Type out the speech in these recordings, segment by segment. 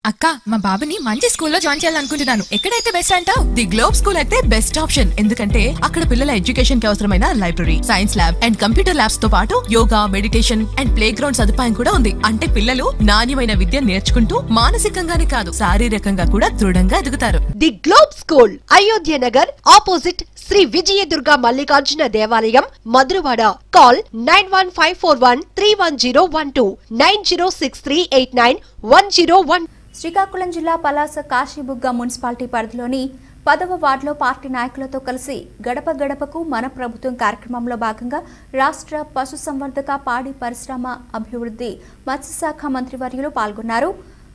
అక్క మా బాబుని మంచి స్కూల్లో జాయిన్ చేయాలనుకుంటున్నాను ఎక్కడైతే బెస్ట్ అంటావు ది గ్లోబ్ స్కూల్ అయితే బెస్ట్ ఆప్షన్ ఎందుకంటే అక్కడ పిల్లల ఎడ్యుకేషన్ కి అవసరమైన library science lab and computer labs తో పాటు yoga meditation and play ground సదుపాయం కూడా ఉంది అంటే పిల్లలు నాణ్యమైన విద్య నేర్చుకుంటూ మానసికంగానే కాదు శారీరకంగా కూడా దృఢంగా ఎదుగుతారు the globe school Ayodhya Nagar opposite Shri Vijayadurga Mallikarjuna దేవాలయం Madhurawada call nine one five four one three one zero one two nine zero six three eight nine one zero one Srikakulam జిల్లా పలాస కాశీబుగ్గ మున్సిపాలిటీ పరిధిలోని పదవ వార్డులో పార్టీ నాయకులతో కలిసి గడప గడపకు మన ప్రభుత్వం కార్యక్రమంలో భాగంగా రాష్ట్ర పశుసంవర్ధక పాడి పరిశ్రమ అభివృద్ధి మత్స్యశాఖ మంత్రివర్యులు పాల్గొన్నారు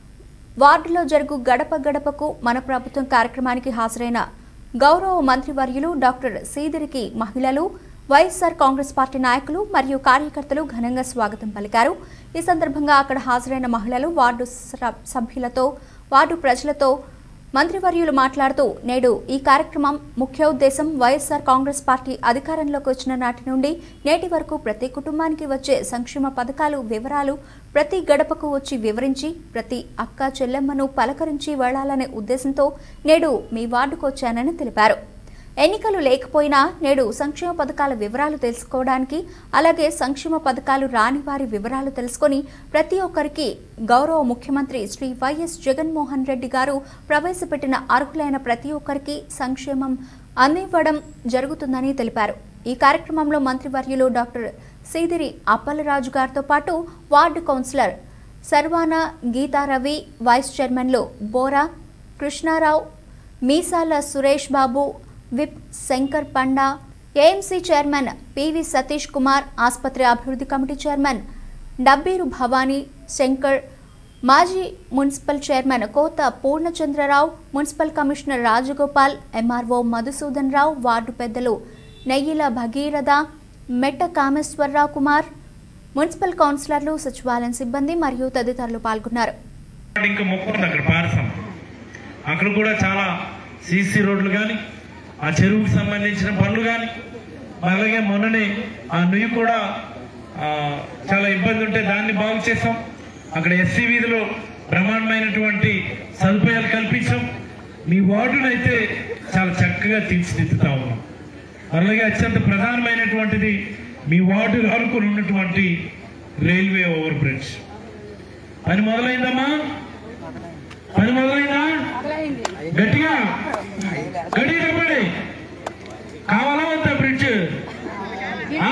వార్డులో జరుగు గడప గడపకు మన ప్రభుత్వం కార్యక్రమానికి హాజరైన గౌరవ మంత్రివర్యులు డాక్టర్ సీదిరికి మహిళలు వైఎస్ఆర్ కాంగ్రెస్ పార్టీ నాయకులు మరియు కార్యకర్తలు ఘనంగా స్వాగతం పలికారు ఈ సందర్భంగా అక్కడ హాజరైన మహిళలు వార్డు స- సభ్యులతో వార్డు ప్రజలతో మంత్రివర్యులు మాట్లాడుతూ నేడు ఈ కార్యక్రమం ముఖ్య ఉద్దేశం వైఎస్ఆర్ కాంగ్రెస్ పార్టీ అధికారంలోకి వచ్చిన నాటి నుండి నేటి వరకు ప్రతి కుటుంబానికి వచ్చే సంక్షేమ పథకాలు వివరాలు ప్రతి గడపకు వచ్చి వివరించి ప్రతి అక్క చెల్లెమ్మను పలకరించి వెళ్లాలనే ఉద్దేశంతో నేడు మీ వార్డుకు వచ్చానని తెలిపారు ఎన్నికలు లేకపోయినా నేడు సంక్షేమ పథకాల వివరాలు తెలుసుకోవడానికి అలాగే సంక్షేమ పథకాలు రాని వారి వివరాలు తెలుసుకొని ప్రతి ఒక్కరికి గౌరవ ముఖ్యమంత్రి శ్రీ వైఎస్ జగన్మోహన్ రెడ్డి గారు ప్రవేశపెట్టిన అర్హులైన ప్రతి ఒక్కరికి సంక్షేమం అందివ్వడం జరుగుతుందని తెలిపారు ఈ కార్యక్రమంలో మంత్రివర్యులు డాక్టర్ సీదిరి అప్పలరాజు గారితో పాటు ward councillor Sarvana Geetharavi vice చైర్మన్లు Bora Krishnarao Meesala Suresh Babu whip Shankar Panda AMC chairman PV Satish Kumar ఆసుపత్రి అభివృద్ధి కమిటీ చైర్మన్ డబ్బీరు భవానీ శంకర్ మాజీ municipal chairman Kota Purnachandrarao municipal commissioner Rajagopal MRO Madhusudan Rao ward పెద్దలు నెయ్యిల భగీరథ మెట్ట కామేశ్వరరావు కుమార్ మున్సిపల్ కౌన్సిలర్లు సచివాలయం సిబ్బంది మరియు తదితరులు పాల్గొన్నారు ఇంకా మొక్క ఉంది అక్కడ పారసం అక్కడ కూడా చాలా సీసీ రోడ్లు కానీ ఆ చెరువుకు సంబంధించిన పనులు కానీ అలాగే మొన్ననే ఆ నుయ్యి కూడా ఆ, చాలా ఇబ్బంది ఉంటే దాన్ని బాగు చేసాం అక్కడ ఎస్సీ వీధిలో బ్రహ్మాండమైనటువంటి సదుపాయాలు కల్పించాం మీ వార్డునైతే చాలా చక్కగా తీర్చిదిద్దుతా ఉన్నాం అలాగే అత్యంత ప్రధానమైనటువంటిది మీ వార్డు ఆనుకుని ఉన్నటువంటి రైల్వే ఓవర్ బ్రిడ్జ్ పని మొదలైందమ్మా పని మొదలైందా గట్టిగా గట్టిగా చెప్పండి కావాలా వద్దా బ్రిడ్జ్ ఆ?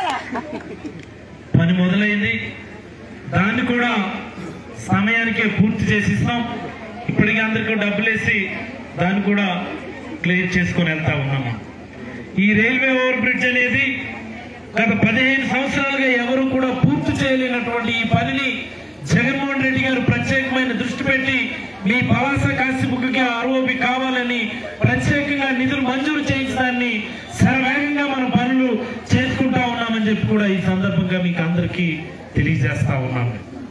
పని మొదలైంది దాన్ని కూడా సమయానికే పూర్తి చేసి ఇస్తాం ఇప్పటికీ అందరికీ డబ్బులు వేసి దాన్ని కూడా క్లియర్ చేసుకొని వెళ్తా ఉన్నాము ఈ రైల్వే ఓవర్ బ్రిడ్జ్ అనేది గత పదిహేను సంవత్సరాలుగా ఎవరు కూడా పూర్తి చేయలేనటువంటి ఈ పనిని జగన్మోహన్ రెడ్డి గారు ప్రత్యేకమైన దృష్టి పెట్టి మీ పలాస కాశీబుక్కి ఆర్ఓబి కావాలని ప్రత్యేకంగా నిధులు మంజూరు చేయించడాన్ని శరవేగంగా మనం పనులు చేసుకుంటా ఉన్నామని చెప్పి కూడా ఈ సందర్భంగా మీకు అందరికీ తెలియజేస్తా ఉన్నాము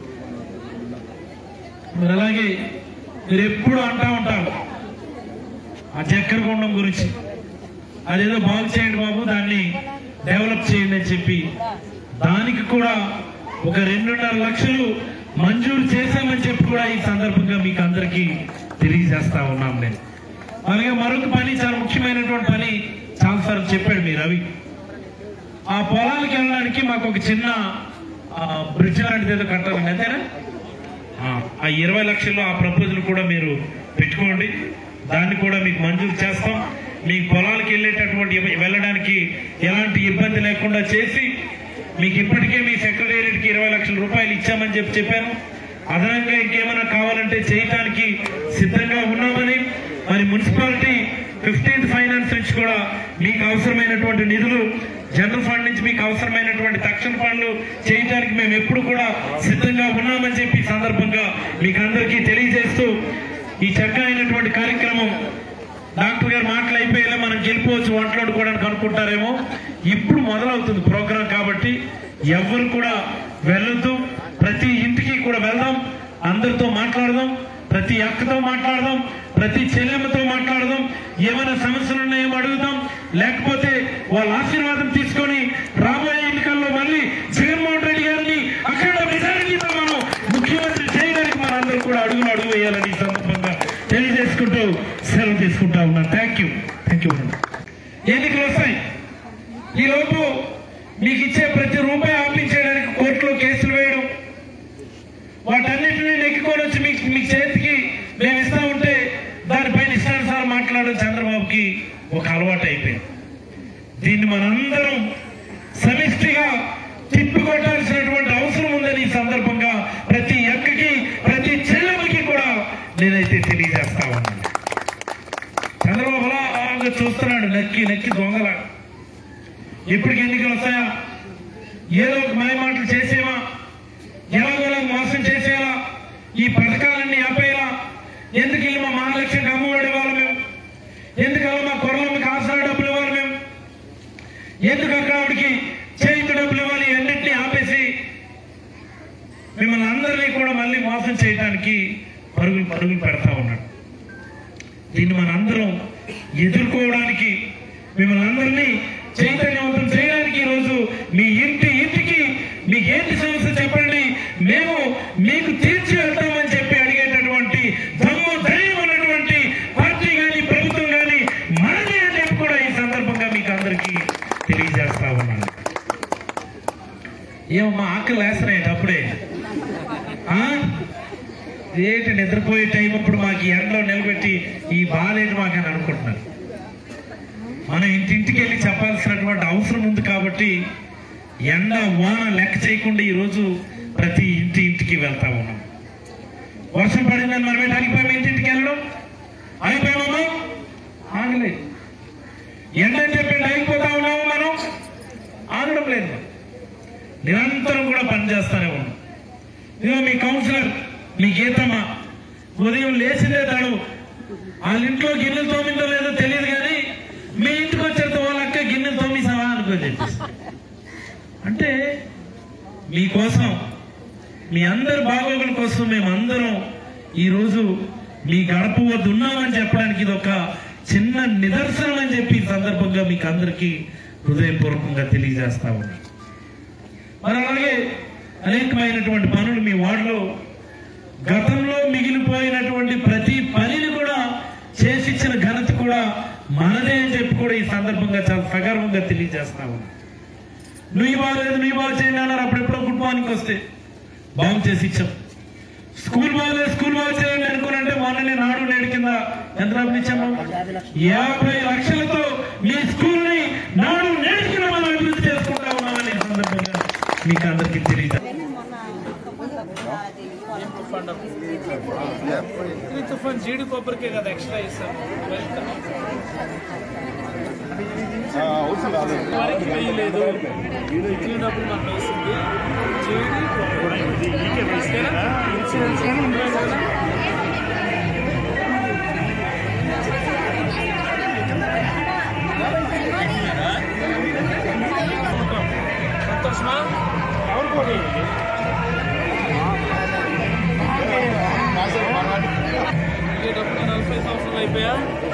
మరి అలాగే మీరు ఎప్పుడు అంటా ఉంటారు ఆ చక్కెర గుండం గురించి అదేదో బాగు చేయండి బాబు దాన్ని డెవలప్ చేయండి అని చెప్పి దానికి కూడా ఒక రెండున్నర లక్షలు మంజూరు చేశామని చెప్పి కూడా ఈ సందర్భంగా మీకు అందరికీ తెలియజేస్తా ఉన్నాం నేను అలాగే మరొక పని చాలా ముఖ్యమైనటువంటి పని చాలాసార్లు చెప్పాడు మీరు రవి ఆ పొలాలకు వెళ్ళడానికి మాకు ఒక చిన్న బ్రిడ్జ్ లాంటిది ఏదో కట్టాలండి అంతేనా ఆ, ఆ ఇరవై లక్షలు ఆ ప్రపోజల్ కూడా మీరు పెట్టుకోండి దాన్ని కూడా మీకు మంజూరు చేస్తాం మీ పొలాలకు వెళ్ళేటటువంటి ఇవ- వెళ్ళడానికి ఎలాంటి ఇబ్బంది లేకుండా చేసి మీకు ఇప్పటికే మీ సెక్రటేరియట్కి ఇరవై లక్షల రూపాయలు ఇచ్చామని చెప్పి చెప్పాను అదనంగా ఇంకేమైనా కావాలంటే చేయటానికి సిద్ధంగా ఉన్నామని మరి మున్సిపాలిటీ ఫిఫ్టీన్త్ ఫైనాన్స్ నుంచి కూడా మీకు అవసరమైనటువంటి నిధులు జనరల్ ఫండ్ నుంచి మీకు అవసరమైనటువంటి తక్షణ పనులు చేయడానికి మేము ఎప్పుడు కూడా సిద్ధంగా ఉన్నామని చెప్పి ఈ సందర్భంగా మీకు అందరికీ తెలియజేస్తూ ఈ చక్కగా అయినటువంటి కార్యక్రమం డాక్టర్ గారు మాటలు అయిపోయేలా మనం గెలిపోవచ్చు వంటలాడుకోవడానికి అనుకుంటారేమో ఇప్పుడు మొదలవుతుంది ప్రోగ్రాం కాబట్టి ఎవరు కూడా వెళ్ళొద్దు ప్రతి ఇంటికి కూడా వెళ్దాం అందరితో మాట్లాడదాం ప్రతి అక్కతో మాట్లాడదాం ప్రతి చెల్లెమ్మతో మాట్లాడదాం ఏమైనా సమస్యలు ఉన్నాయేమో అడుగుదాం లేకపోతే వాళ్ళ ఆశీర్వాదం తీసుకొని రాబోయే ఎన్నికల్లో మళ్ళీ జగన్మోహన్ రెడ్డి గారిని అక్కడ మెజారిటీతో మనం ముఖ్యమంత్రి చేయడానికి మనందరూ కూడా అడుగులు అడుగు చేయాలని ఈ సందర్భంగా తెలియజేసుకుంటూ సెలవు తీసుకుంటా ఉన్నాను థ్యాంక్ యూ థ్యాంక్ యూ ఎన్నికలు వస్తాయి ఈ లోపు మీకు ఇచ్చే ప్రతి రూపాయి ఆపించేయడానికి కోర్టులో కేసులు వేయడం వాటన్నిటిని నెక్కికొని వచ్చి మీకు మీ చేతికి మేము ఇస్తా ఉంటే దానిపైన ఇష్టానుసారం మాట్లాడడం చంద్రబాబుకి ఒక అలవాటు అయిపోయింది దీన్ని మనందరం సమిష్టిగా తిప్పికొట్టాల్సినటువంటి అవసరం ఉందని ఈ సందర్భంగా ప్రతి ఎక్కకి ప్రతి చెల్లెలకి కూడా నేనైతే తెలియజేస్తా ఉన్నాను చంద్రబాబు అలాగా చూస్తున్నాడు నక్కి నక్కి దొంగలా ఎప్పటికి ఎన్నికలు వస్తాయా ఏదో ఒక మాయ మాటలు చేసేవా ఎలాగోలా మోసం చేసేలా ఈ పథకాలన్నీ ఆపేలా ఎందుకు వెళ్ళి మా మహాలక్ష్మికి అమ్మఒడి ఇవ్వాలి మేము ఎందుకలా మా కొరలమ్మకి ఆసరా డబ్బులు ఇవ్వాలి మేము ఎందుకు అక్కడ ఆవిడకి చేయించు డబ్బులు ఇవ్వాలి అన్నింటినీ ఆపేసి మిమ్మల్ని అందరినీ కూడా మళ్ళీ మోసం చేయడానికి పరుగులు పరుగులు పెడతా ఉన్నాడు దీన్ని మనందరం ఎదుర్కోవడానికి మిమ్మల్ని అందరినీ చైతన్యవంతం చేయడానికి ఈరోజు మీ ఇంటి ఇంటికి మీకు ఏంటి సమస్య చెప్పండి మేము మీకు తీర్చి వెళ్తామని చెప్పి అడిగేటటువంటి దమ్ము ధైర్యం ఉన్నటువంటి పార్టీ కానీ ప్రభుత్వం కానీ మనది అని చెప్పి కూడా ఈ సందర్భంగా మీకు అందరికీ తెలియజేస్తా ఉన్నాను ఏమమ్మా ఆకలి వేస్తున్నాయి అప్పుడే ఆ? ఏంటి నిద్రపోయే టైం అప్పుడు మాకు ఈ ఎండలో నిలబెట్టి ఈ బాగాలేదు మాకు అని అనుకుంటున్నారు మనం ఇంటింటికి వెళ్ళి చెప్పాల్సినటువంటి అవసరం ఉంది కాబట్టి ఎండ వాన లెక్క చేయకుండా ఈరోజు ప్రతి ఇంటి ఇంటికి వెళ్తా ఉన్నాం వర్షం పడిందని మనం ఏంటి ఆగిపోయాం ఇంటింటికి వెళ్ళడం ఆగిపోయామమ్మా ఆగలేదు ఎండ అని చెప్పి ఆగిపోతా ఉన్నాము మనం ఆగడం లేదు మనం. నిరంతరం కూడా పనిచేస్తానే ఉన్నాం ఇదిగో మీ కౌన్సిలర్ మీ గీతమ్మ ఉదయం లేచిందే తాడు వాళ్ళ ఇంట్లో గిన్నెలు తోమిందో లేదో తెలియదు కానీ మీ ఇంటికి వచ్చేంత వాళ్ళ అక్క గిన్నెలు తోమిసావా అనుకో చెప్పేసి అంటే మీకోసం మీ అందరి బాగోగుల కోసం మేమందరం ఈరోజు మీ గడప వద్ద ఉన్నామని చెప్పడానికి ఇది ఒక చిన్న నిదర్శనం అని చెప్పి ఈ సందర్భంగా మీకు అందరికీ హృదయపూర్వకంగా తెలియజేస్తా ఉన్నాను మరి అలాగే అనేకమైనటువంటి పనులు మీ వార్డులో గతంలో మిగిలిపోయినటువంటి ప్రతి పనిని కూడా చేసిచ్చిన ఘనత కూడా మనదే అని చెప్పి కూడా ఈ సందర్భంగా చాలా సగర్వంగా తెలియజేస్తా ఉన్నా నువ్వు బాగలేదు నువ్వు బాగు చేయండి అన్నారు అప్పుడెప్పుడో గుడ్ మార్నింగ్ వస్తే బాగు చేసి ఇచ్చాం స్కూల్ బాగలేదు స్కూల్ బాగు చేయండి అనుకున్నంటే మొన్ననే నాడు నేడు కింద ఎంత డబ్బులు ఇచ్చాము యాభై లక్షలతో మీ స్కూల్ ని నాడు నేడు కింద మనం అభివృద్ధి చేసుకుంటా ఉన్నామని ఈ సందర్భంగా మీకు అందరికీ తెలియదు తుఫాన్ జీడి కొబ్బరికే కదా ఎక్స్ట్రా ఇస్తాను వారికి వెయ్యి లేదు ఇచ్చినప్పుడు మనకు వేసింది జీడి కొబ్బరి ఇన్సూరెన్స్ ఇన్సూరెన్స్ కదా సంతోషమా ఎవరు పోటీ ఈ డబ్బులు నలభై సంవత్సరాలు అయిపోయా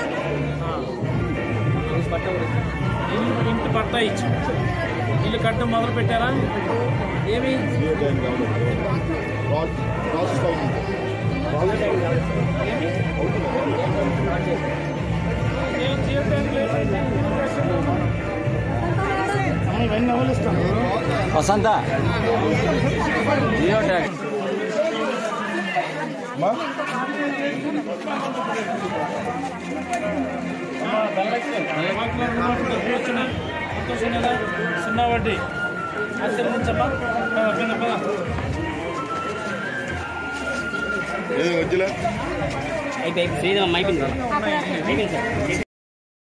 ఇల్లు ఇంటి పట్టా ఇచ్చు ఇల్లు కట్టడం మొదలు పెట్టారా ఏమి ఏం చేయడానికి లేదు వసంత జియో ట్యాక్స్ సంతోషం కదా సున్నా వడ్డీ ఆశీర్వదించమ్మా పద, పద, పద. ఏ వద్దులే అయిపోయి అయిపోయింది అయిపోయింది సార్